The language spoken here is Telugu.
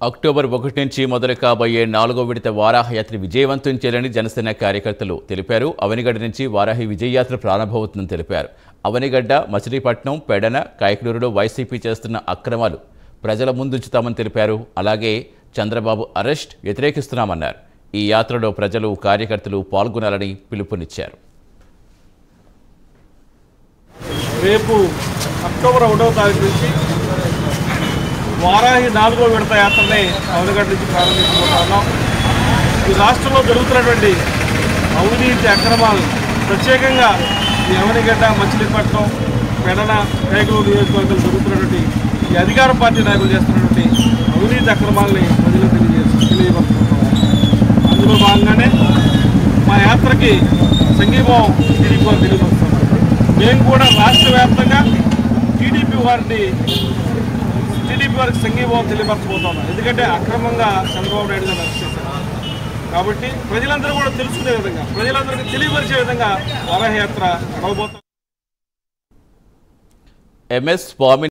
అక్టోబర్ ఒకటి నుంచి మొదలు కాబోయే నాలుగో విడత వారాహయాత్ర విజయవంతం చేయాలని జనసేన కార్యకర్తలు తెలిపారు అవనిగడ్డ నుంచి వారాహి విజయయాత్ర ప్రారంభమవుతుందని తెలిపారు అవనిగడ్డ మచిలీపట్నం పెడన కాయకలూరులో వైసీపీ చేస్తున్న అక్రమాలు ప్రజల ముందుంచుతామని తెలిపారు అలాగే చంద్రబాబు అరెస్ట్ వ్యతిరేకిస్తున్నామన్నారు ఈ యాత్రలో ప్రజలు కార్యకర్తలు పాల్గొనాలని పిలుపునిచ్చారు రేపు అక్టోబర్ ఒకటవ తారీఖు నుంచి వారాహి నాలుగో విడత యాత్రని అవనగడ్డ నుంచి ప్రారంభించబోతున్నాం ఈ రాష్ట్రంలో జరుగుతున్నటువంటి అవినీతి అక్రమాలు ప్రత్యేకంగా ఈ అవనిగడ్డ మచిలీపట్నం పెడన పేగలూరు నియోజకవర్గంలో జరుగుతున్నటువంటి ఈ అధికార పార్టీ నాయకులు చేస్తున్నటువంటి అవినీతి అక్రమాలని ప్రజలకు తెలియజేసి తెలియపరుచుకుంటున్నాం అందులో భాగంగానే మా యాత్రకి సంఘీభావం టీడీపీ వారు తెలియపరుస్తున్నాం మేము కూడా రాష్ట్ర వ్యాప్తంగా టీడీపీ వారిని టీడీపీ వారికి సంఘీభావం తెలియపరచబోతున్నాం ఎందుకంటే అక్రమంగా చంద్రబాబు నాయుడు గారు అరెస్ట్ చేశారు కాబట్టి ప్రజలందరూ కూడా తెలుసుకునే విధంగా ప్రజలందరికీ తెలియపరిచే విధంగా వరహయాత్ర నడవబోతాం ఎంఎస్ స్వామి